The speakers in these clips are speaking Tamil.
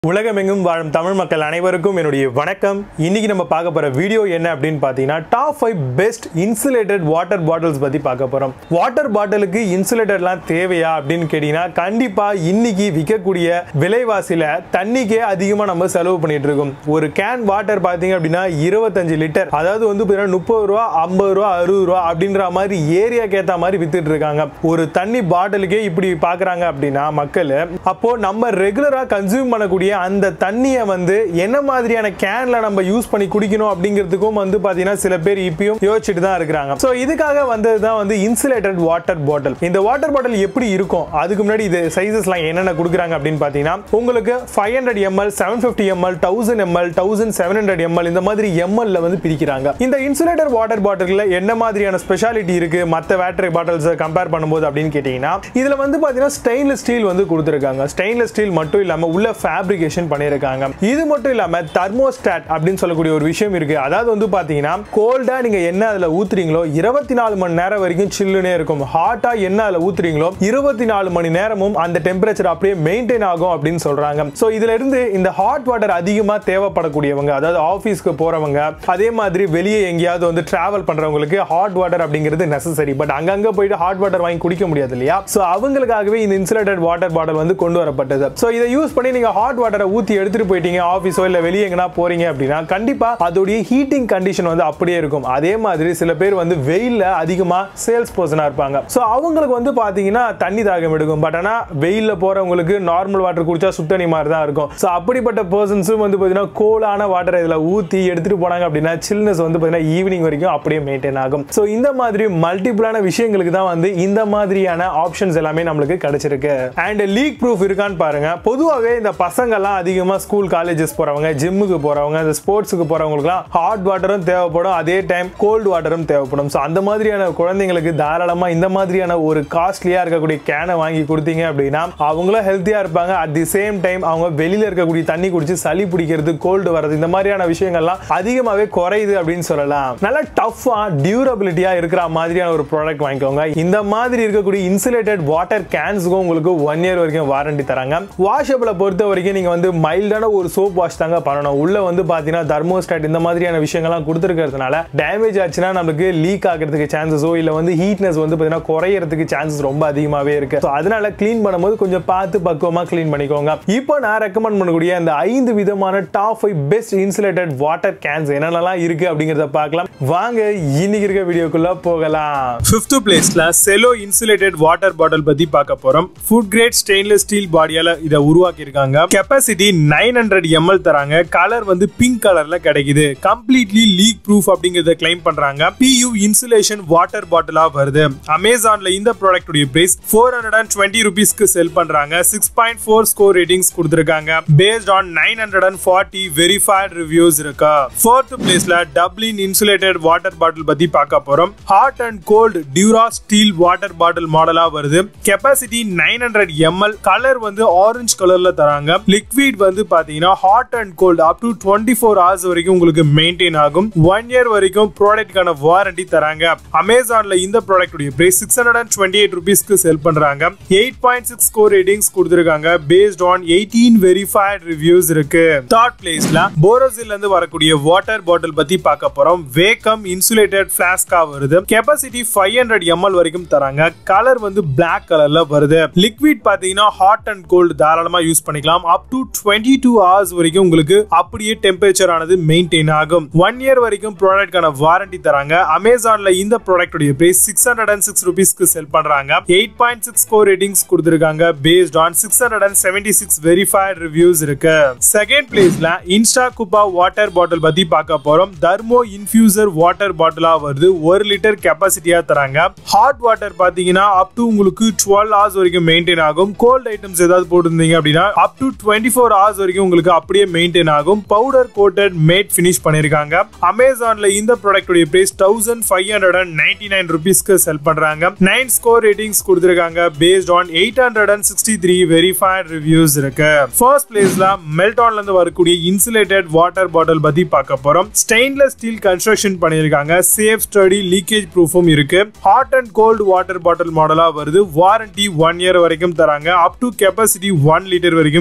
உலகமெங்கும் வாழும் தமிழ் மக்கள் அனைவருக்கும் என்னுடைய வணக்கம் இன்னைக்கு நம்ம பார்க்க போற வீடியோ என்ன அப்படின்னு பார்த்தீங்கன்னா top five best insulated water bottles பத்தி பார்க்க போறோம் வாட்டர் பாட்டிலுக்கு இன்சுலேட்டர்லாம் தேவையா அப்படின்னு கேட்டீங்கன்னா கண்டிப்பா இன்னைக்கு விற்கக்கூடிய விலைவாசியில தண்ணிக்கே அதிகமா நம்ம செலவு பண்ணிட்டு இருக்கோம் ஒரு கேன் வாட்டர் பார்த்தீங்க அப்படின்னா இருபத்தஞ்சு லிட்டர் அதாவது வந்து பார்த்தீங்கன்னா முப்பது ரூபா ஐம்பது ரூபா அறுபது ரூபா அப்படின்ற மாதிரி ஏரியாக்கு ஏற்ற மாதிரி வித்துட்டு இருக்காங்க ஒரு தண்ணி பாட்டிலுக்கே இப்படி பார்க்குறாங்க அப்படின்னா மக்கள் அப்போ நம்ம ரெகுலராக கன்சியூம் பண்ணக்கூடிய அந்த தண்ணியை வந்து என்ன மாதிரியான கேன்ல நம்ம யூஸ் பண்ணி குடிக்கணும் அப்படிங்கிறதுக்கும் வந்து பார்த்தீங்கன்னா சில பேர் இப்பயும் யோசிச்சுட்டு தான் இருக்கிறாங்க ஸோ இதுக்காக வந்தது தான் வந்து இன்சுலேட்டட் வாட்டர் பாட்டில் இந்த வாட்டர் பாட்டில் எப்படி இருக்கும் அதுக்கு முன்னாடி இது சைஸஸ்லாம் என்னென்ன கொடுக்குறாங்க அப்படின்னு பார்த்தீங்கன்னா உங்களுக்கு five hundred ML seven fifty ML thousand ML thousand seven hundred ML இந்த மாதிரி எம்எல்ல வந்து பிரிக்கிறாங்க இந்த இன்சுலேட்டர் வாட்டர் பாட்டிலில் என்ன மாதிரியான ஸ்பெஷாலிட்டி இருக்கு மற்ற வாட்டர் பாட்டில்ஸை கம்பேர் பண்ணும்போது அப்படின்னு கேட்டிங்கன்னா இதில் வந்து பார்த்தீங்கன்னா ஸ்டெயின்லெஸ் ஸ்டீல் வந்து கொடுத்துருக்காங்க ஸ்டெயின்லெஸ் ஸ்டீல் மட்டும் இல்லாமல் உள்ள ஃபேப்ரிகேஷன் பண்ணியிருக்காங்க இது மட்டும் இல்லாமல் தர்மோஸ்டாட் அப்படின்னு சொல்லக்கூடிய ஒரு விஷயம் இருக்கு அதாவது வந்து பார்த்தீங்கன்னா கோல்டா நீங்க என்ன அதில் ஊத்துறீங்களோ இருபத்தி நாலு மணி நேரம் வரைக்கும் சில்லுனே இருக்கும் ஹாட்டா என்ன அதில் ஊத்துறீங்களோ இருபத்தி நாலு மணி நேரமும் அந்த டெம்பரேச்சர் அப்படியே மெயின்டைன் ஆகும் அப்படின்னு சொல்றாங்க ஸோ இதுல இருந்து இந்த ஹாட் வாட்டர் அதிகமாக தேவைப்படக்கூடியவங்க அதாவது ஆஃபீஸ்க்கு போறவங்க அதே மாதிரி வெளியே எங்கேயாவது வந்து டிராவல் பண்றவங்களுக்கு ஹாட் வாட்டர் அப்படிங்கிறது நெசசரி பட் அங்கங்க போயிட்டு ஹாட் வாட்டர் வாங்கி குடிக்க முடியாது இல்லையா ஸோ அவங்களுக்காகவே இந்த இன்சுலேட்டட் வாட்டர் பாட்டில் வந்து கொண்டு வரப்பட்டது ஸோ இதை யூஸ் பண்ணி நீங்க ஹாட் வாட்டரை ஊற்றி எடுத்துட்டு போயிட்டீங்க ஆஃபீஸோ இல்லை வெளியே எங்கன்னா போறீங்க அப்படின்னா கண்டிப்பா அதோடைய ஹீட்டிங் கண்டிஷன் வந்து அப்படியே இருக்கும் அதே மாதிரி சில பேர் வந்து வெயில்ல அதிகமா சேல்ஸ் பர்சனா இருப்பாங்க ஸோ அவங்களுக்கு வந்து பாத்தீங்கன்னா தண்ணி தாகம் எடுக்கும் பட் ஆனா வெயில்ல போறவங்களுக்கு நார்மல் வாட்டர் குடிச்சா சுத்தண்ணி மாதிரி தான் இருக்கும் ஸோ அப்படிப்பட்ட பர்சன்ஸும் வந்து பாத்தீங்கன்னா கோலான வாட்டர் இதுல ஊத்தி எடுத்துட்டு போனாங்க அப்படின்னா சில்னஸ் வந்து பாத்தீங்கன்னா ஈவினிங் வரைக்கும் அப்படியே மெயின்டைன் ஆகும் ஸோ இந்த மாதிரி மல்டிபிளான விஷயங்களுக்கு தான் வந்து இந்த மாதிரியான ஆப்ஷன்ஸ் எல்லாமே நம்மளுக்கு கிடைச்சிருக்கு அண்ட் லீக் ப்ரூஃப் இருக்கான்னு பாருங்க பொதுவாகவே இந்த பசங்கள்லாம் அதிகமா ஸ்கூல் காலேஜஸ் போறவங்க ஜிம்முக்கு போறவங்க இந்த ஸ்போர்ட்ஸுக்கு போறவங்களுக்குலாம் ஹாட் வாட்டரும் தேவைப்படும் அதே டைம் கோல்டு வாட்டரும் தேவைப்படும் ஸோ அந்த மாதிரியான குழந்தைங்களுக்கு தாராளமா இந்த மாதிரியான ஒரு காஸ்ட்லியா இருக்கக்கூடிய கேனை வாங்கி கொடுத்தீங்க அப்படின்னா அவங்களும் ஹெல்த்தியா இருப்பாங்க அட் தி சேம் டைம் அவங்க வெளியில இருக்கக்கூடிய தண்ணி குடிச்சு சளி பிடிக்கிறது கோல்டு வர்றது இந்த மாதிரியான விஷயங்கள்லாம் அதிகமாகவே குறையுது அப்படின்னு சொல்லலாம் நல்லா டஃபா டியூரபிலிட்டியா இருக்கிற மாதிரியான ஒரு ப்ராடக்ட் வாங்கிக்கோங்க இந்த மாதிரி இருக்கக்கூடிய இன்சுலேட்டட் வாட்டர் கேன்ஸுக்கும் உங்களுக்கு ஒன் இயர் வரைக்கும் வாரண்டி தராங்க வாஷபிளை பொறுத்த வரைக்கும் நீங்க வந்து மைல்டான ஒரு சோப் வாஷ் தாங்க பண்ணணும் உள்ள வந்து பாத்தீங்கன்னா தர்மோஸ்டாட் இந்த மாதிரியான விஷயங்கள்லாம் கொடுத்துருக்கிறதுனால டேமேஜ் ஆச்சுன்னா நமக்கு லீக் ஆகிறதுக்கு சான்சஸோ இல்ல வந்து ஹீட்னஸ் வந்து பாத்தீங்கன்னா குறையறதுக்கு சான்சஸ் ரொம்ப அதிகமாவே இருக்கு So, அதனால க்ளீன் பண்ணும்போது கொஞ்சம் பார்த்து பக்குவமா க்ளீன் பண்ணிக்கோங்க இப்போ நான் ரெக்கமெண்ட் பண்ணக்கூடிய அந்த ஐந்து விதமான top five best insulated water cans என்னென்னலாம் இருக்கு அப்படிங்கறத பார்க்கலாம் வாங்க இன்னைக்கு இருக்க வீடியோக்குள்ள போகலாம் ஃபிஃப்த் பிளேஸ்ல செலோ இன்சுலேட்டட் வாட்டர் பாட்டில் பத்தி பார்க்க போறோம் ஃபுட் கிரேட் ஸ்டெயின்லெஸ் ஸ்டீல் பாடியால இதை உருவாக்கி இருக்காங்க கெப்பாசிட்டி நைன் ஹண்ட்ரட் எம்எல் தராங்க கலர் வந்து பிங்க் கலர்ல கிடைக்குது கம்ப்ளீட்லி லீக் ப்ரூஃப் அப்படிங்கறத கிளைம் பண்றாங்க பியூ இன்சுலேஷன் வாட்டர் பாட்டிலா வருது அமேசான்ல இந்த ப்ராடக்ட் உடைய price four hundred and twenty ருபீஸ்க்கு செல் பண்றாங்க six point four score ratings கொடுத்துருக்காங்க based on nine hundred and forty verified reviews இருக்கு ஃபோர்த் பிளேஸ்ல டப்ளின் இன்சுலேட்டட் வாட்டர் பாட்டில் பத்தி பார்க்க போறோம் hot and cold dura steel water bottle மாடலா வருது capacity nine hundred ML colour வந்து ஆரஞ்சு கலர்ல தராங்க லிக்விட் வந்து பாத்தீங்கன்னா hot and cold up to twenty four hours வரைக்கும் உங்களுக்கு மெயின்டைன் ஆகும் ஒன் இயர் வரைக்கும் ப்ராடக்ட்கான வாரண்டி தராங்க அமேசான்ல இந்த ப்ராடக்ட் உடைய price six hundred and twenty eight ருபீஸ்க்கு செல் பண்றாங்க eight point six score ratings கொடுத்துருக்காங்க based on eighteen verified reviews இருக்கு தேர்ட் பிளேஸ்ல போரோசில் இருந்து வரக்கூடிய வாட்டர் பாட்டில் பத்தி பார்க்க போறோம் வேக்கம் இன்சுலேட்டட் பிளாஸ்கா வருது கெப்பாசிட்டி ஃபைவ் ஹண்ட்ரட் எம்எல் வரைக்கும் தராங்க கலர் வந்து பிளாக் கலர்ல வருது லிக்விட் பாத்தீங்கன்னா ஹாட் அண்ட் கோல்டு தாராளமா யூஸ் பண்ணிக்கலாம் up to twenty two hours வரைக்கும் உங்களுக்கு அப்படியே டெம்பரேச்சர் ஆனது மெயின்டைன் ஆகும் ஒன் இயர் வரைக்கும் ப்ராடக்ட்கான வாரண்டி தராங்க அமேசான்ல இந்த ப்ராடக்ட் உடைய price six hundred and six ருபீஸ்க்கு செல் பண்றாங்க eight point six score ratings கொடுத்துருக்காங்க based on six hundred and seventy six verified reviews இருக்கு செகண்ட் பிளேஸ்ல இன்ஸ்டா குப்பா வாட்டர் பாட்டில் பத்தி பார்க்க போறோம் தர்மோ இன்ஃபியூசர் வாட்டர் பாட்டிலா வருது ஒரு லிட்டர் கெப்பாசிட்டியா தராங்க ஹாட் வாட்டர் பாத்தீங்கன்னா அப் டு உங்களுக்கு டுவெல் ஹவர்ஸ் வரைக்கும் மெயின்டைன் ஆகும் கோல்ட் ஐட்டம்ஸ் ஏதாவது போட்டிருந்தீங்க அப்படின்னா up to twenty four hours வரைக்கும் உங்களுக்கு அப்படியே மெயின்டைன் ஆகும் பவுடர் கோட்டட் மேட் ஃபினிஷ் பண்ணிருக்காங்க அமேசான்ல இந்த ப்ராடக்ட் உடைய price thousand five hundred and ninety nine ருபீஸ்க்கு செல் பண்றாங்க நைன் ஸ்கோர் ரேட்டிங்ஸ் கொடுத்துருக்காங்க based on eight hundred and sixty three verified reviews இருக்கு ஃபர்ஸ்ட் பிளேஸ்ல மெல்டான்ல இருந்து வரக்கூடிய இன்சுலேட்டட் வாட்டர் பாட்டில் பத்தி பார்க்க போறோம் ஸ்டெயின்லெஸ் ஸ்டீல் கன்ஸ்ட்ரக்ஷன் பண்ணிருக்காங்க சேஃப் ஸ்டடி லீக்கேஜ் ப்ரூஃபும் இருக்கு hot and cold water bottle மாடலா வருது வாரண்டி ஒன் இயர் வரைக்கும் தராங்க up to capacity one litre வரைக்கும் கிடைக்குது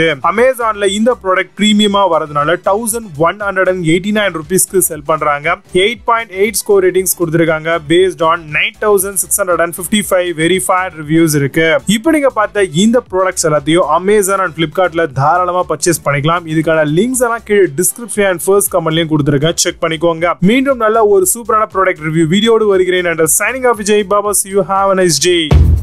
இருந்துச்சு அமேசான்ல இந்த ப்ராடக்ட் பிரீமியமா வரதுனால thousand one hundred and eighty nine ருபீஸ்க்கு செல் பண்றாங்க eight point eight score ratings கொடுத்துருக்காங்க based on nine thousand six hundred and fifty five verified reviews இருக்கு இப்போ நீங்க பார்த்த இந்த ப்ராடக்ட்ஸ் எல்லாத்தையும் அமேசான் அண்ட் பிளிப்கார்ட்ல தாராளமா பர்ச்சேஸ் பண்ணிக்கலாம் இதுக்கான லிங்க்ஸ் எல்லாம் கீழே டிஸ்கிரிப்ஷன் அண்ட் ஃபர்ஸ்ட் கமெண்ட்லயும் கொடுத்துருக்கேன் செக் பண்ணிக்கோங்க மீண்டும் நல்ல ஒரு சூப்பரான ப்ராடக்ட் ரிவ்யூ வீடியோடு வருகிறேன் and signing off Vijay Baba you have a nice day